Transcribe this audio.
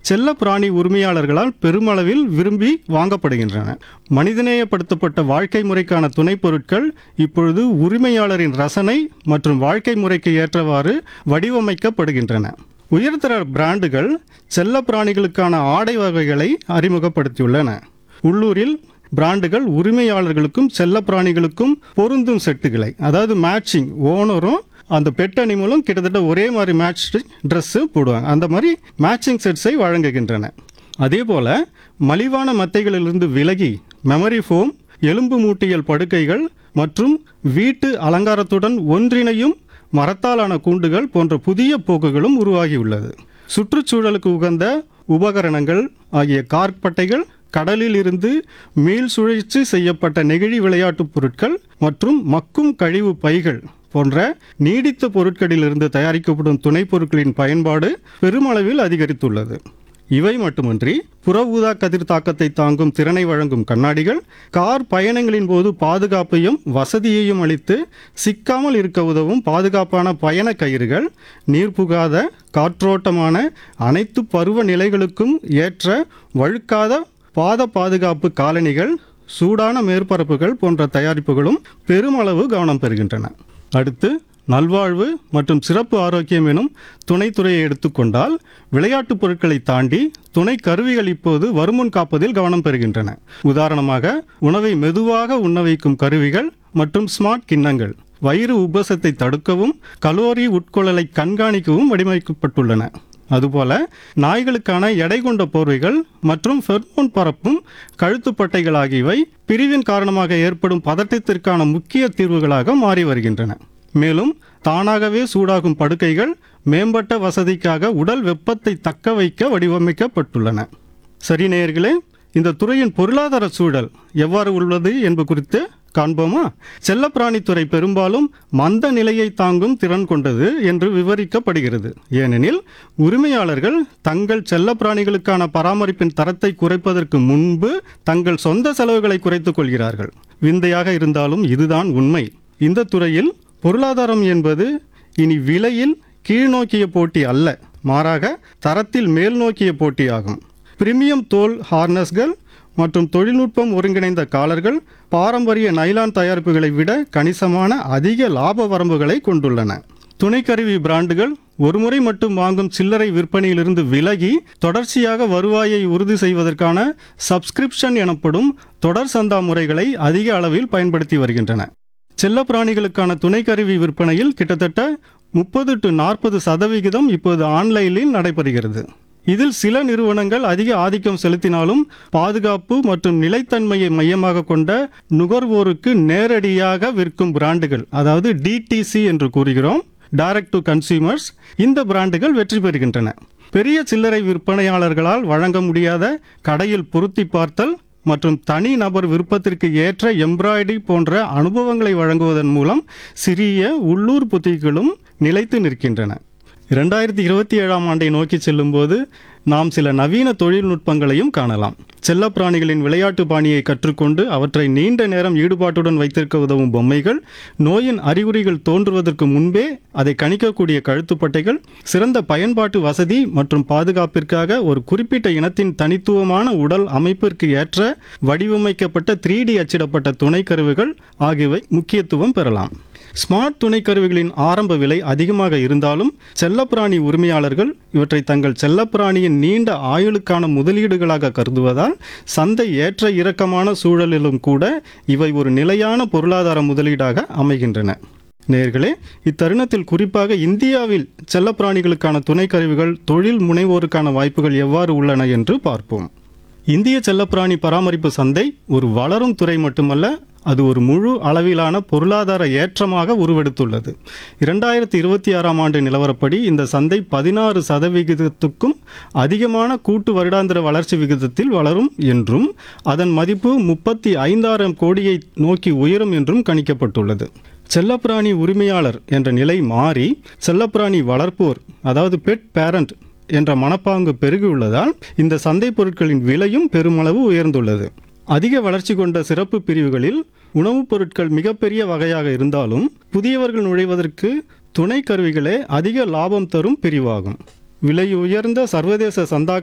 செல்ல பிராணி உரிமையாளர்களால் பெருமளவில் விரும்பி வாங்கப்படுகின்றன மனிதநேயப்படுத்தப்பட்ட வாழ்க்கை முறைக்கான துணைப் பொருட்கள் இப்பொழுது உரிமையாளரின் ரசனை மற்றும் வாழ்க்கை முறைக்கு ஏற்றவாறு வடிவமைக்கப்படுகின்றன உயர்தர பிராண்டுகள் செல்ல பிராணிகளுக்கான ஆடை வகைகளை அறிமுகப்படுத்தியுள்ளன உள்ளூரில் பிராண்டுகள் உரிமையாளர்களுக்கும் செல்ல பிராணிகளுக்கும் பொருந்தும் செட்டுகளை அதாவது மேட்சிங் ஓனரும் அந்த பெட் அனிமலும் கிட்டத்தட்ட ஒரே மாதிரி மேட்ச் ட்ரெஸ்ஸு போடுவாங்க அந்த மாதிரி மேட்சிங் செட்ஸை வழங்குகின்றன அதே போல மலிவான மத்தைகளிலிருந்து விலகி மெமரி ஃபோம் எலும்பு மூட்டியல் படுக்கைகள் மற்றும் வீட்டு அலங்காரத்துடன் ஒன்றிணையும் மரத்தாலான கூண்டுகள் போன்ற புதிய போக்குகளும் உருவாகியுள்ளது சுற்றுச்சூழலுக்கு உகந்த உபகரணங்கள் ஆகிய கார்பட்டைகள் கடலில் இருந்து மீள் சுழற்சி செய்யப்பட்ட நெகிழி விளையாட்டுப் பொருட்கள் மற்றும் மக்கும் கழிவு பைகள் போன்ற நீடித்த பொருட்களிலிருந்து தயாரிக்கப்படும் துணைப் பொருட்களின் பயன்பாடு பெருமளவில் அதிகரித்துள்ளது இவை மட்டுமின்றி புற ஊதா கதிர் தாக்கத்தை தாங்கும் திறனை வழங்கும் கண்ணாடிகள் கார் பயணங்களின் போது பாதுகாப்பையும் வசதியையும் அளித்து சிக்காமல் இருக்க உதவும் பாதுகாப்பான பயண கயிறுகள் நீர் புகாத காற்றோட்டமான அனைத்து பருவ நிலைகளுக்கும் ஏற்ற வழுக்காத பாத பாதுகாப்பு காலணிகள் சூடான மேற்பரப்புகள் போன்ற தயாரிப்புகளும் பெருமளவு கவனம் பெறுகின்றன அடுத்து நல்வாழ்வு மற்றும் சிறப்பு ஆரோக்கியம் எனும் துணைத்துறையை எடுத்துக்கொண்டால் விளையாட்டுப் பொருட்களை தாண்டி துணை கருவிகள் இப்போது வருமுன் காப்பதில் கவனம் பெறுகின்றன உதாரணமாக உணவை மெதுவாக உண்ண வைக்கும் கருவிகள் மற்றும் ஸ்மார்ட் கிண்ணங்கள் வயிறு உபசத்தை தடுக்கவும் கலோரி உட்கொள்ளலை கண்காணிக்கவும் வடிவமைக்கப்பட்டுள்ளன அதுபோல நாய்களுக்கான எடை கொண்ட போர்வைகள் மற்றும் ஃபெர்மோன் பரப்பும் கழுத்துப்பட்டைகள் ஆகியவை பிரிவின் காரணமாக ஏற்படும் பதட்டத்திற்கான முக்கிய தீர்வுகளாக மாறி வருகின்றன மேலும் தானாகவே சூடாகும் படுக்கைகள் மேம்பட்ட வசதிக்காக உடல் வெப்பத்தை தக்க வைக்க வடிவமைக்கப்பட்டுள்ளன சரி நேயர்களே இந்த துறையின் பொருளாதார சூழல் எவ்வாறு உள்ளது என்பது குறித்து காண்போமா செல்லப்பிராணித்துறை பெரும்பாலும் மந்த நிலையை தாங்கும் திறன் கொண்டது என்று விவரிக்கப்படுகிறது ஏனெனில் உரிமையாளர்கள் தங்கள் செல்லப்பிராணிகளுக்கான பராமரிப்பின் தரத்தை குறைப்பதற்கு முன்பு தங்கள் சொந்த செலவுகளை குறைத்துக் கொள்கிறார்கள் விந்தையாக இருந்தாலும் இதுதான் உண்மை இந்த துறையில் பொருளாதாரம் என்பது இனி விலையில் கீழ்நோக்கிய போட்டி அல்ல மாறாக தரத்தில் மேல் நோக்கிய போட்டியாகும் பிரீமியம் தோல் ஹார்னஸ்கள் மற்றும் தொழில்நுட்பம் ஒருங்கிணைந்த காலர்கள் பாரம்பரிய நைலான் தயாரிப்புகளை விட கணிசமான அதிக லாப வரம்புகளை கொண்டுள்ளன துணைக்கருவி பிராண்டுகள் ஒருமுறை மட்டும் வாங்கும் சில்லறை விற்பனையிலிருந்து விலகி தொடர்ச்சியாக வருவாயை உறுதி செய்வதற்கான சப்ஸ்கிரிப்ஷன் எனப்படும் தொடர் சந்தா முறைகளை அதிக அளவில் பயன்படுத்தி வருகின்றன செல்லப்பிராணிகளுக்கான துணைக்கருவி விற்பனையில் கிட்டத்தட்ட முப்பது டு நாற்பது சதவிகிதம் இப்போது ஆன்லைனில் நடைபெறுகிறது இதில் சில நிறுவனங்கள் அதிக ஆதிக்கம் செலுத்தினாலும் பாதுகாப்பு மற்றும் நிலைத்தன்மையை மையமாக கொண்ட நுகர்வோருக்கு நேரடியாக விற்கும் பிராண்டுகள் அதாவது டிடிசி என்று கூறுகிறோம் டைரக்ட் டு கன்சியூமர்ஸ் இந்த பிராண்டுகள் வெற்றி பெறுகின்றன பெரிய சில்லறை விற்பனையாளர்களால் வழங்க முடியாத கடையில் பொருத்தி பார்த்தல் மற்றும் தனி நபர் விருப்பத்திற்கு ஏற்ற எம்ப்ராய்டரி போன்ற அனுபவங்களை வழங்குவதன் மூலம் சிறிய உள்ளூர் புத்திகளும் நிலைத்து நிற்கின்றன இரண்டாயிரத்தி இருபத்தி ஏழாம் ஆண்டை நோக்கி செல்லும்போது நாம் சில நவீன தொழில்நுட்பங்களையும் காணலாம் செல்லப்பிராணிகளின் விளையாட்டு பாணியை கற்றுக்கொண்டு அவற்றை நீண்ட நேரம் ஈடுபாட்டுடன் வைத்திருக்க உதவும் பொம்மைகள் நோயின் அறிகுறிகள் தோன்றுவதற்கு முன்பே அதை கணிக்கக்கூடிய கழுத்துப்பட்டைகள் சிறந்த பயன்பாட்டு வசதி மற்றும் பாதுகாப்பிற்காக ஒரு குறிப்பிட்ட இனத்தின் தனித்துவமான உடல் அமைப்பிற்கு ஏற்ற வடிவமைக்கப்பட்ட த்ரீ டி அச்சிடப்பட்ட துணைக்கருவிகள் ஆகியவை முக்கியத்துவம் பெறலாம் ஸ்மார்ட் துணைக்கருவிகளின் ஆரம்ப விலை அதிகமாக இருந்தாலும் செல்லப்பிராணி உரிமையாளர்கள் இவற்றை தங்கள் செல்லப்பிராணியின் நீண்ட ஆயுளுக்கான முதலீடுகளாக கருதுவதால் சந்தை ஏற்ற இறக்கமான சூழலிலும் கூட இவை ஒரு நிலையான பொருளாதார முதலீடாக அமைகின்றன நேர்களே இத்தருணத்தில் குறிப்பாக இந்தியாவில் செல்லப்பிராணிகளுக்கான துணைக்கருவிகள் தொழில் முனைவோருக்கான வாய்ப்புகள் எவ்வாறு உள்ளன என்று பார்ப்போம் இந்திய செல்லப்பிராணி பராமரிப்பு சந்தை ஒரு வளரும் துறை மட்டுமல்ல அது ஒரு முழு அளவிலான பொருளாதார ஏற்றமாக உருவெடுத்துள்ளது இரண்டாயிரத்தி இருபத்தி ஆறாம் ஆண்டு நிலவரப்படி இந்த சந்தை பதினாறு சதவிகிதத்துக்கும் அதிகமான கூட்டு வருடாந்திர வளர்ச்சி விகிதத்தில் வளரும் என்றும் அதன் மதிப்பு முப்பத்தி ஐந்தாயிரம் கோடியை நோக்கி உயரும் என்றும் கணிக்கப்பட்டுள்ளது செல்லப்பிராணி உரிமையாளர் என்ற நிலை மாறி செல்லப்பிராணி வளர்ப்போர் அதாவது பெட் பேரண்ட் என்ற மனப்பாங்கு பெருகியுள்ளதால் இந்த சந்தை பொருட்களின் விலையும் பெருமளவு உயர்ந்துள்ளது அதிக வளர்ச்சி கொண்ட சிறப்பு பிரிவுகளில் உணவுப் பொருட்கள் மிகப்பெரிய வகையாக இருந்தாலும் புதியவர்கள் நுழைவதற்கு துணை கருவிகளே அதிக லாபம் தரும் பிரிவாகும் விலை உயர்ந்த சர்வதேச சந்தா